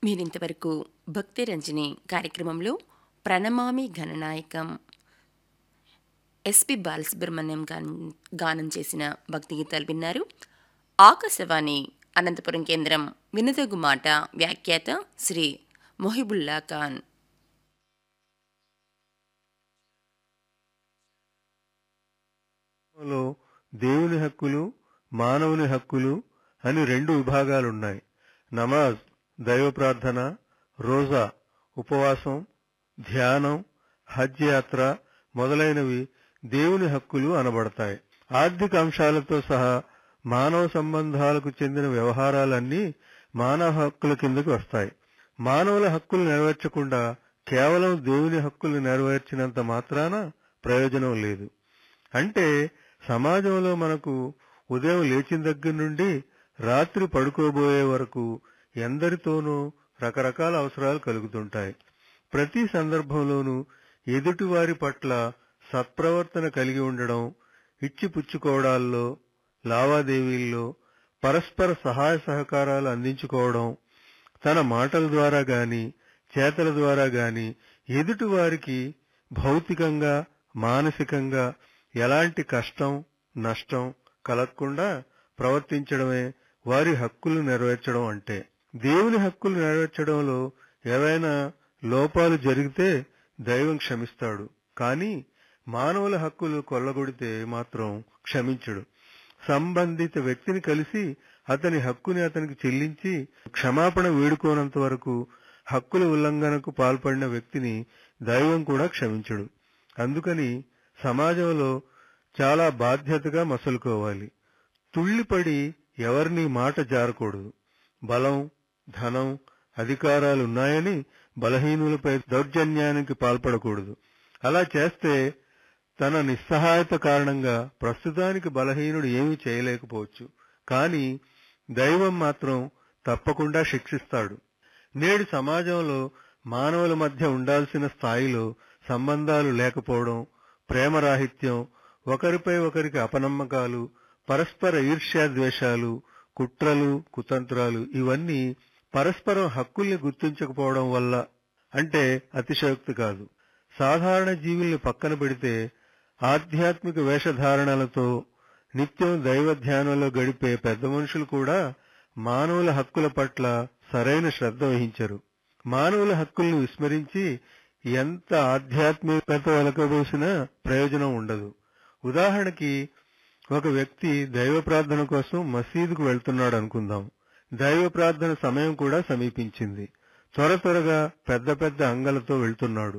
మీరింతవరకు భక్తి రంజని కార్యక్రమంలో ప్రణమామి గణనాయకం ఎస్పి బాలసుబ్రహ్మణ్యం గానం గానం చేసిన భక్తి గీతాలు విన్నారు ఆకాశవాణి అనంతపురం కేంద్రం వినదగు మాట వ్యాఖ్యాత శ్రీ మొహిబుల్లా ఖాన్ లో దేవుని హక్కులు మానవుని హక్కులు అని రెండు విభాగాలున్నాయి నమాజ్ దైవ ప్రార్థన రోజా ఉపవాసం ధ్యానం హజ్ యాత్ర మొదలైనవి దేవుని హక్కులు అనబడతాయి ఆర్థిక అంశాలతో సహా మానవ సంబంధాలకు చెందిన వ్యవహారాలన్నీ మానవ హక్కుల కిందకు వస్తాయి మానవుల హక్కులు నెరవేర్చకుండా కేవలం దేవుని హక్కులు నెరవేర్చినంత మాత్రాన ప్రయోజనం లేదు అంటే సమాజంలో మనకు ఉదయం లేచిన దగ్గర నుండి రాత్రి పడుకోబోయే వరకు ఎందరితోనూ రకరకాల అవసరాలు కలుగుతుంటాయి ప్రతి సందర్భంలోనూ ఎదుటివారి పట్ల సత్ప్రవర్తన కలిగి ఉండడం ఇచ్చిపుచ్చుకోవడాల్లో లావాదేవీల్లో పరస్పర సహాయ సహకారాలు అందించుకోవడం తన మాటల ద్వారా గాని చేతల ద్వారా గాని ఎదుటివారికి భౌతికంగా మానసికంగా ఎలాంటి కష్టం నష్టం కలగకుండా ప్రవర్తించడమే వారి హక్కులు నెరవేర్చడం అంటే దేవుని హక్కులు నెరవేర్చడంలో ఏవైనా లోపాలు జరిగితే దైవం క్షమిస్తాడు కానీ మానవుల హక్కులు కొల్లగొడితే మాత్రం క్షమించడు సంబంధిత వ్యక్తిని కలిసి అతని హక్కుని అతనికి చెల్లించి క్షమాపణ వేడుకోనంత వరకు హక్కుల ఉల్లంఘనకు పాల్పడిన వ్యక్తిని దైవం కూడా క్షమించడు అందుకని సమాజంలో చాలా బాధ్యతగా మసలుకోవాలి తుళ్లిపడి ఎవరిని మాట జారకూడదు బలం ధనం అధికారాలున్నాయని బలహీనులపై దౌర్జన్యానికి పాల్పడకూడదు అలా చేస్తే తన నిస్సహాయత కారణంగా ప్రస్తుతానికి బలహీనుడు ఏమీ చేయలేకపోవచ్చు కానీ దైవం మాత్రం తప్పకుండా శిక్షిస్తాడు నేడు సమాజంలో మానవుల మధ్య ఉండాల్సిన స్థాయిలో సంబంధాలు లేకపోవడం ప్రేమరాహిత్యం ఒకరిపై ఒకరికి అపనమ్మకాలు పరస్పర ఈర్ష్యాద్వేషాలు కుట్రలు కుతంత్రాలు ఇవన్నీ పరస్పరం హక్కుల్ని గుర్తించకపోవడం వల్ల అంటే అతిశయోక్తి కాదు సాధారణ జీవుల్ని పక్కన పెడితే ఆధ్యాత్మిక వేషధారణలతో నిత్యం దైవ ధ్యానంలో గడిపే పెద్ద మనుషులు కూడా మానవుల హక్కుల పట్ల సరైన శ్రద్ధ వహించరు మానవుల హక్కుల్ని విస్మరించి ఎంత ఆధ్యాత్మికత వెలకబోసినా ప్రయోజనం ఉండదు ఉదాహరణకి ఒక వ్యక్తి దైవ ప్రార్థన కోసం మసీదుకు వెళ్తున్నాడు అనుకుందాం దైవ ప్రార్థన సమయం కూడా సమీపించింది త్వర త్వరగా పెద్ద పెద్ద అంగలతో వెళ్తున్నాడు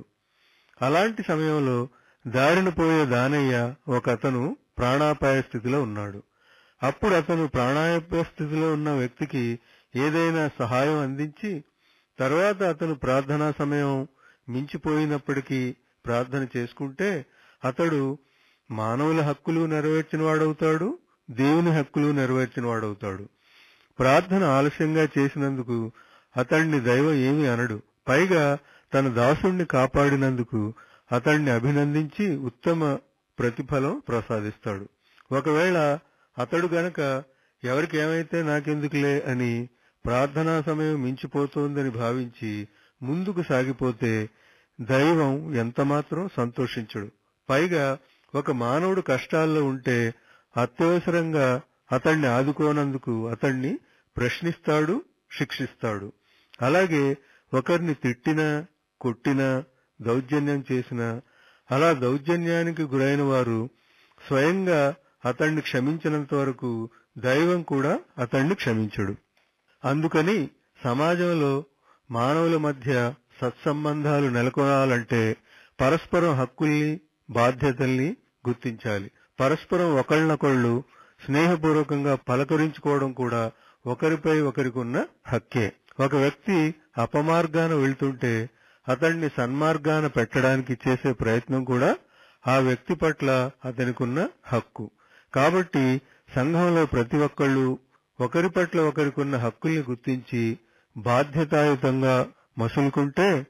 అలాంటి సమయంలో దారిన పోయే దానయ్య ఒక అతను ప్రాణాపాయ స్థితిలో ఉన్నాడు అప్పుడు అతను ప్రాణాపాయ స్థితిలో ఉన్న వ్యక్తికి ఏదైనా సహాయం అందించి తర్వాత అతను ప్రార్థనా సమయం మించిపోయినప్పటికీ ప్రార్థన చేసుకుంటే అతడు మానవుల హక్కులు నెరవేర్చిన వాడవుతాడు దేవుని హక్కులు నెరవేర్చిన వాడవుతాడు ప్రార్థన ఆలస్యంగా చేసినందుకు అతణ్ణి దైవం ఏమి అనడు పైగా తన దాసుణ్ణి కాపాడినందుకు అతణ్ణి అభినందించి ఉత్తమ ప్రతిఫలం ప్రసాదిస్తాడు ఒకవేళ అతడు గనక ఎవరికి ఏమైతే నాకెందుకులే అని ప్రార్థనా సమయం మించిపోతోందని భావించి ముందుకు సాగిపోతే దైవం ఎంతమాత్రం సంతోషించడు పైగా ఒక మానవుడు కష్టాల్లో ఉంటే అత్యవసరంగా అతణ్ణి ఆదుకోనందుకు అతణ్ణి ప్రశ్నిస్తాడు శిక్షిస్తాడు అలాగే ఒకరిని తిట్టినా కొట్టినా దౌర్జన్యం చేసినా అలా దౌర్జన్యానికి గురైన వారు స్వయంగా అతణ్ణి క్షమించినంత వరకు దైవం కూడా అతణ్ణి క్షమించడు అందుకని సమాజంలో మానవుల మధ్య సత్సంబంధాలు నెలకొనాలంటే పరస్పరం హక్కుల్ని బాధ్యతల్ని గుర్తించాలి పరస్పరం ఒకళ్ళనొకళ్ళు స్నేహపూర్వకంగా పలకరించుకోవడం కూడా ఒకరిపై ఒకరికున్న హక్కే ఒక వ్యక్తి అపమార్గాన వెళ్తుంటే అతన్ని సన్మార్గాన పెట్టడానికి చేసే ప్రయత్నం కూడా ఆ వ్యక్తి పట్ల అతనికున్న హక్కు కాబట్టి సంఘంలో ప్రతి ఒక్కళ్ళు ఒకరి పట్ల ఒకరికున్న హక్కుల్ని గుర్తించి బాధ్యతాయుతంగా మసులుకుంటే